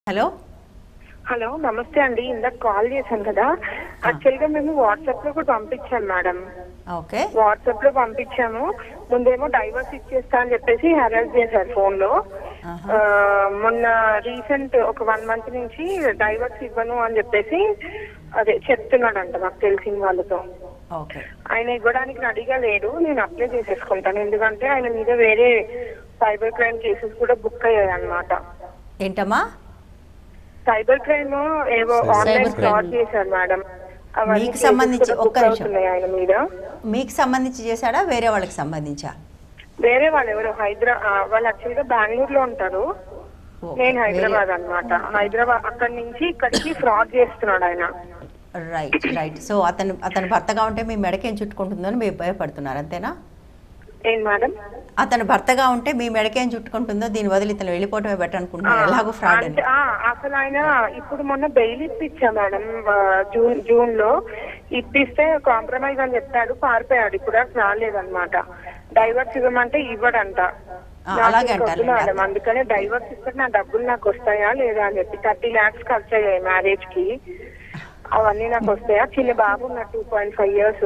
Hello hello నమస్తే అండి ఇందాక కాల్ చేశాను కదా యాక్చువల్ గా మేము వాట్సాప్ లో కూడా పంపించాం మేడం ఓకే వాట్సాప్ లో పంపించాము ముందేమో డైవర్స్ ఇచ్చేస్తా అని చెప్పేసి హెరాస్ చేశారు ఫోన్ లో ఆ, మొన్న రీసెంట్ ఒక వన్ మంత్ నుంచి డైవర్స్ ఇవ్వను అని చెప్పేసి అదే చెప్తున్నాడంట మాకు తెలిసిన వాళ్ళతో ఓకే ఆయన ఇవ్వడానికి రెడీగా లేడు నేను అప్లై చేసేసుకుంటాను ఎందుకంటే ఆయన మీద వేరే సైబర్ క్రైమ్ కేసెస్ కూడా బుక్ అయ్యాయి అన్నమాట ఏంటమ్మా సైబర్ క్రైమ్ ఏవో ఆన్లైన్ crime. ఫ్రాడ్ చేశారు మేడం అవన్నీ మీకు cases సంబంధించి కూడా ఒక్క book నిమిషం. అవుతున్నాయి ఆయన మీద మీకు సంబంధించి చేశాడా వేరే వాళ్ళకి సంబంధించా వేరే వాళ్ళు ఎవరు హైదరాబాద్ వాళ్ళు యాక్చువల్ గా బెంగళూరులో ఉంటారు ఓకే. నేను హైదరాబాద్ అన్నమాట హైదరాబాద్ అక్కడి నుంచి ఇక్కడికి ఫ్రాడ్ చేస్తున్నాడు ఆయన రైట్ రైట్ సో అతను అతను భర్తగా ఉంటే మీ మెడకేం చుట్టుకుంటుందని మీరు భయపడుతున్నారు అంతేనా ఏం మేడం అతను భర్తగా ఉంటే మీ మెడకేం చుట్టుకుంటుందో దీని వదిలి ఇతను వెళ్ళిపోవటమే బెటర్ అనుకుంటున్నారు ఎలాగో ఫ్రాడ్ అని అంటే, ఆ, అసలు ఆయన ఇప్పుడు మొన్న బెయిల్ ఇప్పించా మేడం ఆ, జూన్ జూన్ లో ఇప్పిస్తే కాంప్రమైజ్ అని చెప్పాడు పారిపోయాడు ఇప్పుడు అసలు రాలేదన్నమాట డైవర్స్ ఇవ్వమంటే ఇవ్వడంట ఆ, నాకు అలాగే ఇంకొద్దు అంటారులేండి. మేడం అందుకనే డైవర్స్ ఇస్తే నా డబ్బులు నాకు వస్తాయా లేదా అని చెప్పి థర్టీ లాక్స్ ఖర్చు అయ్యాయి మ్యారేజ్ కి అవన్నీ నాకు వస్తాయా చిన్న బాబు ఉన్న టూ పాయింట్ ఫైవ్ ఇయర్స్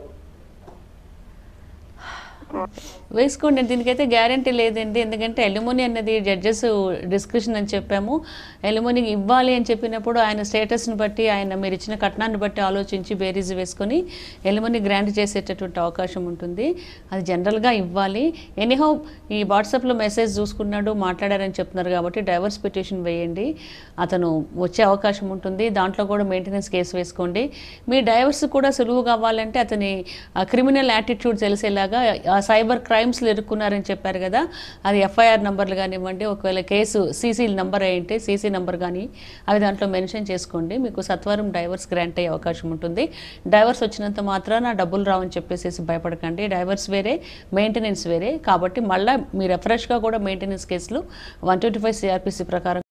వేసుకోండి దీనికైతే గ్యారంటీ లేదండి ఎందుకంటే ఎలిమోని అన్నది జడ్జెస్ డిస్క్రిప్షన్ అని చెప్పాము ఎలిమోని ఇవ్వాలి అని చెప్పినప్పుడు ఆయన స్టేటస్ని బట్టి ఆయన మీరు ఇచ్చిన కట్నాన్ని బట్టి ఆలోచించి బేరీజ్ వేసుకొని ఎలిమోని గ్రాంట్ చేసేటటువంటి అవకాశం ఉంటుంది అది జనరల్గా ఇవ్వాలి ఎనీహౌ ఈ వాట్సాప్లో మెసేజ్ చూసుకున్నాడు మాట్లాడారని చెప్తున్నారు కాబట్టి డైవర్స్ పిటిషన్ వేయండి అతను వచ్చే అవకాశం ఉంటుంది దాంట్లో కూడా మెయింటెనెన్స్ కేసు వేసుకోండి మీ డైవర్స్ కూడా సులువు కావాలంటే అతని క్రిమినల్ యాటిట్యూడ్ తెలిసేలాగా ఆ సైబర్ క్రైమ్స్లో ఇరుక్కున్నారని చెప్పారు కదా అది ఎఫ్ఐఆర్ నంబర్లు కానివ్వండి ఒకవేళ కేసు సీసీ నంబర్ అయింటే సీసీ నంబర్ కానీ అవి దాంట్లో మెన్షన్ చేసుకోండి మీకు సత్వరం డైవర్స్ గ్రాంట్ అయ్యే అవకాశం ఉంటుంది డైవర్స్ వచ్చినంత మాత్రాన డబ్బులు రావని చెప్పేసి భయపడకండి డైవర్స్ వేరే మెయింటెనెన్స్ వేరే కాబట్టి మళ్ళీ మీరు ఫ్రెష్గా కూడా మెయింటెనెన్స్ కేసులు వన్ ట్వంటీ ఫైవ్ సిఆర్పిసి ప్రకారం